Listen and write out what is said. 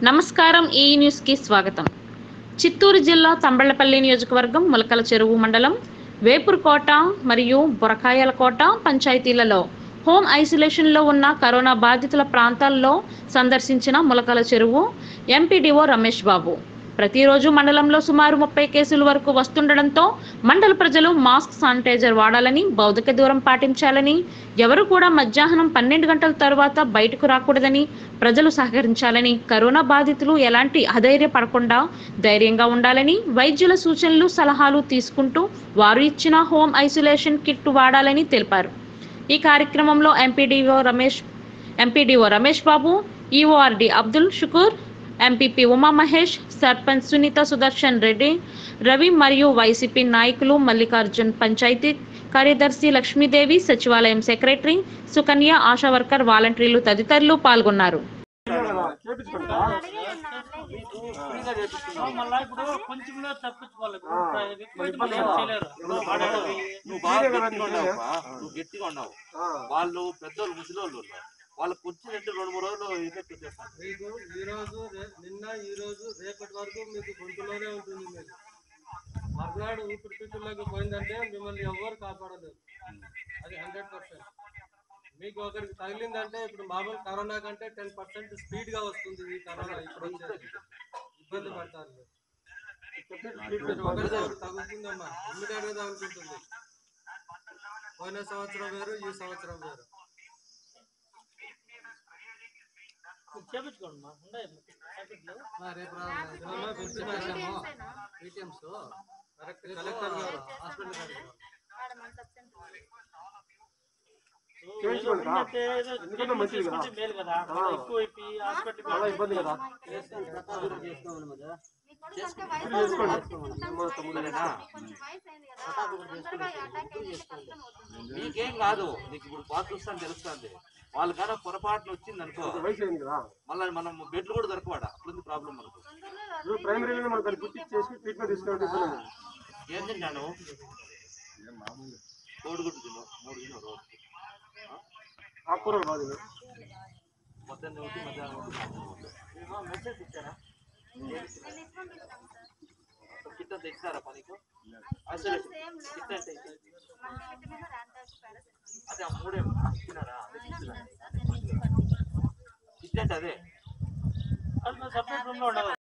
నమస్కారం ఈ న్యూస్కి స్వాగతం చిత్తూరు జిల్లా తంబళ్లపల్లి నియోజకవర్గం ములకల చెరువు మండలం వేపూర్కోట మరియు బొరకాయలకోట పంచాయతీలలో హోమ్ ఐసోలేషన్లో ఉన్న కరోనా బాధితుల ప్రాంతాల్లో సందర్శించిన ములకల చెరువు ఎంపీడీఓ రమేష్ బాబు ప్రతిరోజు మండలంలో సుమారు ముప్పై కేసుల వరకు వస్తుండడంతో మండల ప్రజలు మాస్క్ శానిటైజర్ వాడాలని భౌతిక దూరం పాటించాలని ఎవరు కూడా మధ్యాహ్నం పన్నెండు గంటల తర్వాత బయటకు రాకూడదని ప్రజలు సహకరించాలని కరోనా బాధితులు ఎలాంటి అధైర్యపడకుండా ధైర్యంగా ఉండాలని వైద్యుల సూచనలు సలహాలు తీసుకుంటూ వారు ఇచ్చిన హోమ్ ఐసోలేషన్ కిట్ వాడాలని తెలిపారు ఈ కార్యక్రమంలో MPDO Ramesh MPDO Ramesh Babu EORD Abdul Shukoor MPP Uma Mahesh sarpanch Sunitha Sudarshan Reddy Ravi మరియు వైసీపీ నాయకులు మల్లికార్జున్ పంచాయతీ కార్యదర్శి లక్ష్మీదేవి సచివాలయం సెక్రటరీ సుకన్య ఆశా వర్కర్ వాలంటీర్లు తదితరులు పాల్గొన్నారు మళ్ళా ఇప్పుడు కొంచెంలో తప్పించుకోవాలి ఇప్పుడు రిక్వెస్ట్ మళ్ళీ ఏం చేయలేరు ఆడేది నువ్వు బాగా గట్టిగా ఉన్నావుపా. నువ్వు గట్టిగా ఉన్నావు వాళ్ళు పెద్దోళ్ళు ముసలోళ్ళు ఉన్నారు. వాళ్ళకి వచ్చినట్టు రెండు మూడు రోజులు ఎఫెక్ట్ వచ్చేస్తాను మీకు ఈ రోజు రే- నిన్న ఈ రోజు రేపటి వరకు మీకు గొంతులోనే ఉంటుంది మీకు మర్నాడు ఊపిరితిత్తుల్లోకి పోయిందంటే మిమ్మల్ని ఎవ్వరు కాపాడలేరు అది హండ్రెడ్ పర్సెంట్ మీకు ఒకరికి తగిలిందంటే ఇప్పుడు మామూలు కరోనా కంటే టెన్ పర్సెంట్ స్పీడ్ గా వస్తుంది ఈ కరోనా ఇప్పుడు వచ్చేది ఇబ్బంది పడతారు మీరు. ప్రతి ఒక్కరికి ఒకరికి తగులుతుందమ్మా ఇమ్మీడియట్ గా తగులుతుంటుంది పోయిన సంవత్సరం వేరు ఈ సంవత్సరం వేరు చేపించుకోండి మా ఉన్నాయి రేపు పిలిచినాము ఏటీఎంస్ కరెక్ట్ కలెక్టర్ గారు హాస్పిటల్ గారు ఎందుకంటే మంచిది కదా మేలు కదా ఎక్కువ అయిపోయి హాస్పిటల్ చాలా ఇబ్బంది కదా నీకేం కాదు నీకు ఇప్పుడు పాస్ చూస్తాను తెలుస్తుంది వాళ్ళు కానీ పొరపాటున వచ్చింది అనుకో వయసు అయింది కదా మళ్ళీ మనం బెడ్లు కూడా దొరకవాడ అప్పుడు ప్రాబ్లం మనకు ఇప్పుడు ప్రైమరీలో మనకు అది గుర్తించి చేసి ట్రీట్మెంట్ తీసుకోవడం ఇబ్బంది లేదు. ఏం తిన్నాను కోడిగుడ్డు తిన్నావు మూడు తిన్నావు రోజు ఆకుకూరలు బాగా మొత్తం ఒకటి మధ్యాహ్నం ఒకటి సాయంత్రం ఒకటి. మెసేజ్ ఇచ్చారా కిట్ అంతా ఇస్తారా పనికి ఐసోలేషన్ కిట్ అంటే ఇస్తారు. అదే ఆ మూడే ఇచ్చినారా అదే ఇచ్చినారా? కిట్ అంటే అదే సపరేట్ రూమ్ లో ఉండాలి